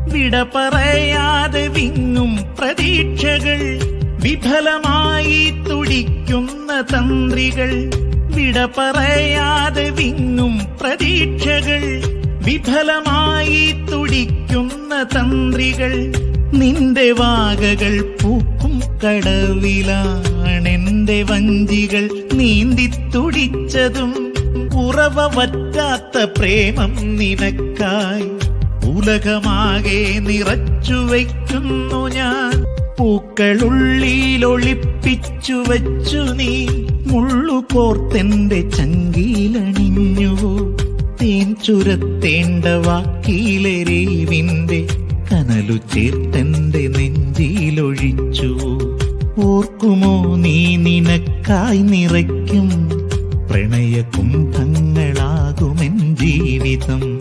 വിട പറയാതെ വിങ്ങും പ്രതീക്ഷകൾ വിഫലമായി തുടിക്കുന്ന തന്ത്രികൾ വിട പറയാതെ വിങ്ങും പ്രതീക്ഷകൾ വിഫലമായി തുടിക്കുന്ന തന്ത്രികൾ നിന്റെ വാകകൾ പൂക്കും കടവിലാണെന്റെ വഞ്ചികൾ നീന്തി തുടിച്ചതും ഉറവ വറ്റാത്ത പ്രേമം നിനക്കായി ഉലകമാകെ നിറച്ചു വയ്ക്കുന്നു ഞാൻ പൂക്കളുള്ളിലൊളിപ്പിച്ചു വച്ചു നീ മുള്ളുകോർത്തെന്റെ ചങ്കിലണിഞ്ഞുവോ തേൻ ചുരത്തേണ്ട വാക്കിലെരീവിന്റെ കനലു ചേർത്തെന്റെ നെഞ്ചിലൊഴിച്ചുവോ ഓർക്കുമോ നീ നിനക്കായി നിറയ്ക്കും പ്രണയ കുംഭങ്ങളാകുമെൻ ജീവിതം